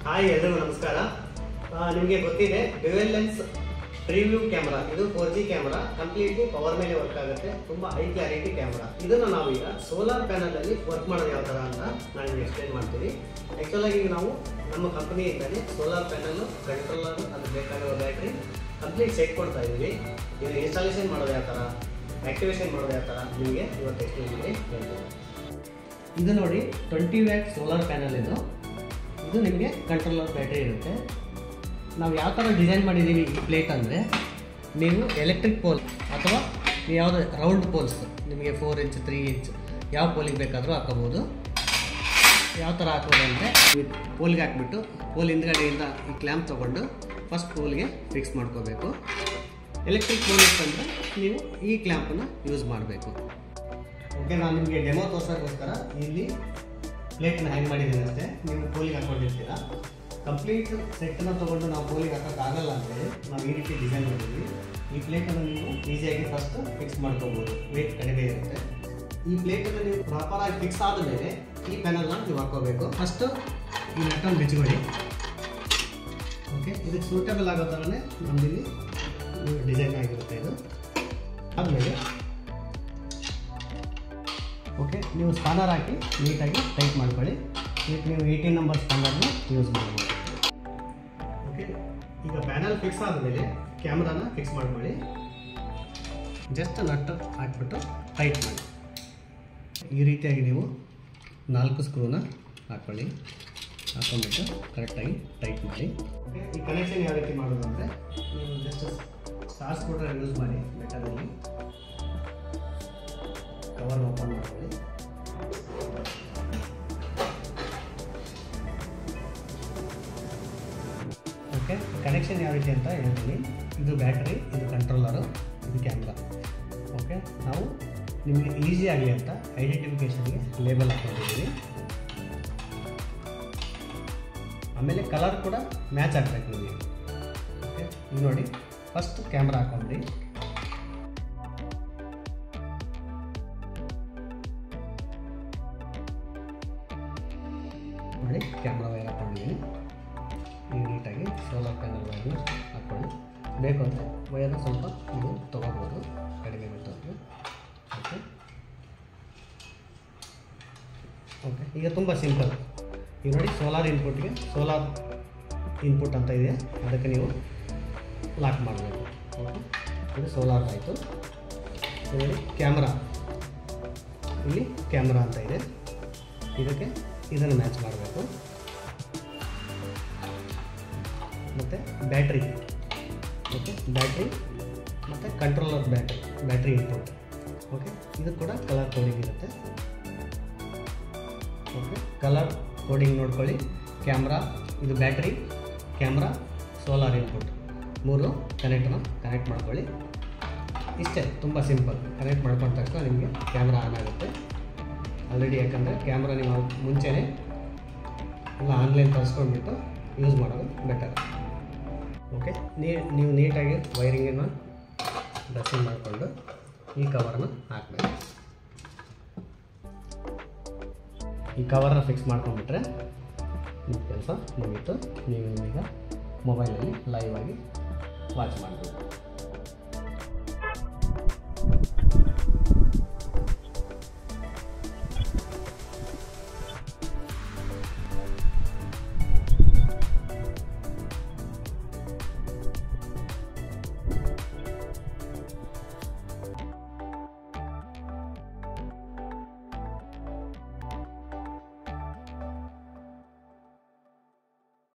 hi ಎಲ್ರಿಗೂ ನಮಸ್ಕಾರ ಆ, ನಿಮಗೆ ಗೊತ್ತಿದೆ ಡ್ಯುವೆಲ್ ಲೆನ್ಸ್ ಪ್ರಿವ್ಯೂ ಕ್ಯಾಮ್ರಾ ಇದು four G camera completely power ಮೇಲೆ ವರ್ಕ್ ಆಗುತ್ತೆ ತುಂಬಾ ಹೈ ಕ್ಲಾರಿಟಿ ಕ್ಯಾಮ್ರಾ ಇದನ್ನು ನಾವು ಈಗ ಸೋಲಾರ್ ಪ್ಯಾನಲ್ ಅಲ್ಲಿ ವರ್ಕ್ ಮಾಡೋದು ಯಾವ ಥರ ಅಂತ ನಾನು ನಿಮ್ಗೆ ಎಕ್ಸ್ಪ್ಲೇನ್ ಮಾಡ್ತೀನಿ ಆ್ಯಕ್ಚುಲ್ ಆಗಿ ನಾವು ನಮ್ಮ ಕಂಪನಿಯಿಂದಲೇ ಸೋಲಾರ್ ಪ್ಯಾನಲ್ ಕಂಟ್ರೋಲರ್ ಅದು ಬೇಕಾಗಿರೋ ಬ್ಯಾಟ್ರಿ ಕಂಪ್ಲೀಟ್ ಸೆಟ್ ಕೊಡ್ತಾ ಇದ್ದೀವಿ ಇದು ಇನ್ಸ್ಟಾಲೇಷನ್ ಮಾಡೋದು ಯಾವ ಥರ ಆಕ್ಟಿವೇಶನ್ ಮಾಡೋದು ಯಾವ ಥರ ನಿಮಗೆ ಇವತ್ತು ಎಕ್ಸ್ಪ್ಲೇನ್ ಮಾಡಿ ಹೇಳ್ತೀನಿ ಇದು ನೋಡಿ ಟ್ವೆಂಟಿ ವ್ಯಾಟ್ ಸೋಲಾರ್ ಪ್ಯಾನಲ್ ಇದು ಇದು ನಿಮಗೆ ಕಂಟ್ರೋಲರ್ ಬ್ಯಾಟ್ರಿ ಇರುತ್ತೆ ನಾವು ಯಾವ ಥರ ಡಿಸೈನ್ ಮಾಡಿದ್ದೀವಿ ಈ ಪ್ಲೇಟ್ ಅಂದರೆ ನೀವು ಎಲೆಕ್ಟ್ರಿಕ್ ಪೋಲ್ ಅಥವಾ ಯಾವುದೇ ರೌಂಡ್ ಪೋಲ್ಸ್ ನಿಮಗೆ ಫೋರ್ ಇಂಚ್ ತ್ರೀ ಇಂಚ್ ಯಾವ ಪೋಲಿಗೆ ಬೇಕಾದರೂ ಹಾಕೋಬೋದು ಯಾವ ಥರ ಹಾಕೋದು ಅಂದರೆ ಪೋಲ್ಗೆ ಹಾಕ್ಬಿಟ್ಟು ಪೋಲ್ ಹಿಂದ್ಗಡೆಯಿಂದ ಈ ಕ್ಲ್ಯಾಂಪ್ ತೊಗೊಂಡು ಫಸ್ಟ್ ಪೋಲ್ಗೆ ಫಿಕ್ಸ್ ಮಾಡ್ಕೋಬೇಕು ಎಲೆಕ್ಟ್ರಿಕ್ ಪೋಲ್ ಇತ್ತಂದರೆ ನೀವು ಈ ಕ್ಲ್ಯಾಂಪನ್ನು ಯೂಸ್ ಮಾಡಬೇಕು ಓಕೆ ನಾನು ನಿಮಗೆ ಡೆಮೋ ತೋರ್ಸೋಕ್ಕೋಸ್ಕರ ಇಲ್ಲಿ ಪ್ಲೇಟ್ನ ಹ್ಯಾಂಗ್ ಮಾಡಿದ್ದೀನಿ ಅಷ್ಟೇ ನೀವು ಪೋಲಿಗೆ ಹಾಕೊಂಡಿರ್ತೀರಾ ಕಂಪ್ಲೀಟ್ ಸೆಟ್ಟನ್ನು ತೊಗೊಂಡು ನಾವು ಪೋಲಿಗೆ ಹಾಕೋಕ್ಕಾಗಲ್ಲ ಅಂತೇಳಿ ನಾವು ಈ ರೀತಿ ಡಿಸೈನ್ ಮಾಡಿದ್ವಿ ಈ ಪ್ಲೇಟನ್ನು ನೀವು ಈಸಿಯಾಗಿ ಫಸ್ಟ್ ಫಿಕ್ಸ್ ಮಾಡ್ಕೋಬೋದು ವೇಟ್ ಕಡಿಮೆ ಇರುತ್ತೆ ಈ ಪ್ಲೇಟನ್ನು ನೀವು ಪ್ರಾಪರಾಗಿ ಫಿಕ್ಸ್ ಆದ ಮೇಲೆ ಈ ಪ್ಯಾನಲ್ನ ನೀವು ಹಾಕೋಬೇಕು ಫಸ್ಟು ಈ ನಟ್ಟನ್ನು ಬಿಚ್ಚಿಕೊಳ್ಳಿ ಓಕೆ ಇದಕ್ಕೆ ಸೂಟಬಲ್ ಆಗೋ ಥರನೇ ನಮ್ಮದಿಲ್ಲಿ ಡಿಸೈನ್ ಆಗಿರುತ್ತೆ ಇದು ಆದಮೇಲೆ ಓಕೆ ನೀವು ಸ್ಪಾನರ್ ಹಾಕಿ ನೀಟಾಗಿ ಟೈಟ್ ಮಾಡ್ಕೊಳ್ಳಿ ಇದಕ್ಕೆ ನೀವು ಏಯ್ಟೀನ್ ನಂಬರ್ ಸ್ಪಾನರ್ನ ಯೂಸ್ ಮಾಡ್ಬೋದು ಓಕೆ ಈಗ ಪ್ಯಾನಲ್ ಫಿಕ್ಸ್ ಆದಮೇಲೆ ಕ್ಯಾಮ್ರಾನ ಫಿಕ್ಸ್ ಮಾಡ್ಕೊಳ್ಳಿ ಜಸ್ಟ್ ನಟ್ ಹಾಕ್ಬಿಟ್ಟು ಟೈಟ್ ಮಾಡಿ ಈ ರೀತಿಯಾಗಿ ನೀವು ನಾಲ್ಕು ಸ್ಕ್ರೂನ ಹಾಕ್ಕೊಳ್ಳಿ ಹಾಕ್ಕೊಂಡ್ಬಿಟ್ಟು ಕರೆಕ್ಟಾಗಿ ಟೈಟ್ ಮಾಡಿ ಓಕೆ ಈ ಕನೆಕ್ಷನ್ ಯಾವ ರೀತಿ ಮಾಡೋದು ಅಂದರೆ ನೀವು ಜಸ್ಟ್ ಸ್ಟಾರ್ ಸ್ಕೂಟರ್ ಯೂಸ್ ಮಾಡಿ ಬೆಟರಲ್ಲಿ ಕವರ್ ಓಪನ್ ಮಾಡ್ಕೊಳ್ಳಿ ಓಕೆ ಕನೆಕ್ಷನ್ ಯಾವ ರೀತಿ ಅಂತ ಹೇಳ್ತೀನಿ ಇದು ಬ್ಯಾಟ್ರಿ ಇದು ಕಂಟ್ರೋಲರು ಇದು ಕ್ಯಾಮ್ರಾ ಓಕೆ ನಾವು ನಿಮಗೆ ಈಸಿ ಆಗಲಿ ಅಂತ ಐಡೆಂಟಿಫಿಕೇಷನ್ಗೆ ಲೇಬಲ್ ಹಾಕೊಂಡಿದ್ದೀವಿ ಆಮೇಲೆ ಕಲರ್ ಕೂಡ ಮ್ಯಾಚ್ ಆಗ್ಬೇಕು ನಿಮಗೆ ಓಕೆ ಈಗ ನೋಡಿ ಫಸ್ಟ್ ಕ್ಯಾಮ್ರಾ ಹಾಕೊಂಡ್ರಿ ನೋಡಿ ಕ್ಯಾಮ್ರಾ ವೈರ್ ಹಾಕೊಂಡಿದ್ದೀನಿ ಈಗ ನೀಟಾಗಿ ಸೋಲಾರ್ ಪ್ಯಾನಲ್ ವೈರ್ನ ಹಾಕ್ಕೊಳ್ಳಿ ಬೇಕು ಅಂದರೆ ವೈರ್ನ ಸ್ವಲ್ಪ ನೀವು ತೊಗೋಬೋದು ಕಡಿಮೆ ಬಿಟ್ಟು ಅಂದರೆ ಓಕೆ ಓಕೆ ಈಗ ತುಂಬ ಸಿಂಪಲ್ ಈಗ ನೋಡಿ ಸೋಲಾರ್ ಇನ್ಪುಟ್ಗೆ ಸೋಲಾರ್ ಇನ್ಪುಟ್ ಅಂತ ಇದೆ ಅದಕ್ಕೆ ನೀವು ಲಾಕ್ ಮಾಡಬೇಕು ಓಕೆ ಇದು ಸೋಲಾರ್ ಆಯಿತು ನೋಡಿ ಕ್ಯಾಮ್ರಾ ಇಲ್ಲಿ ಕ್ಯಾಮ್ರಾ ಅಂತ ಇದೆ ಇದಕ್ಕೆ ಇದನ್ನು ಮ್ಯಾಚ್ ಮಾಡಬೇಕು ಮತ್ತು ಬ್ಯಾಟ್ರಿ ಓಕೆ ಬ್ಯಾಟ್ರಿ ಮತ್ತು controller battery battery input okay ಇದು ಕೂಡ ಕಲರ್ ಕೋಡಿಂಗ್ ಇರುತ್ತೆ ಓಕೆ ಕಲರ್ ಕೋಡಿಂಗ್ ನೋಡ್ಕೊಳ್ಳಿ ಕ್ಯಾಮ್ರಾ ಇದು ಬ್ಯಾಟ್ರಿ ಕ್ಯಾಮ್ರಾ ಸೋಲಾರ್ ಇನ್ಪುಟ್ ಮೂರು ಕನೆಕ್ಟ್ನ ಕನೆಕ್ಟ್ ಮಾಡ್ಕೊಳ್ಳಿ ಇಷ್ಟೇ ತುಂಬ ಸಿಂಪಲ್ ಕನೆಕ್ಟ್ ಮಾಡ್ಕೊಂಡ ತಕ್ಷಣ ನಿಮಗೆ ಕ್ಯಾಮ್ರಾ ಆನ್ ಆಗುತ್ತೆ ಆಲ್ರೆಡಿ ಯಾಕಂದರೆ ಕ್ಯಾಮ್ರಾ ನೀವು ಮುಂಚೆನೇ ಎಲ್ಲ ಆನ್ಲೈನ್ ತರಿಸ್ಕೊಂಡ್ಬಿಟ್ಟು ಯೂಸ್ ಮಾಡೋದು ಬೆಟರ್ ಓಕೆ ನೀ ನೀವು ನೀಟಾಗಿ ವೈರಿಂಗನ್ನು ಡ್ರೆಸ್ಸಿಂಗ್ ಮಾಡಿಕೊಂಡು ಈ ಕವರ್ನ ಹಾಕಬೇಕು ಈ ಕವರ್ನ ಫಿಕ್ಸ್ ಮಾಡ್ಕೊಂಡ್ಬಿಟ್ರೆ ನಿಮ್ಮ ಕೆಲಸ ಮುಗೀತು ನೀವು ನಿಮೀಗ ಮೊಬೈಲಲ್ಲಿ ಲೈವ್ ಆಗಿ ವಾಚ್ ಮಾಡ್ಬೋದು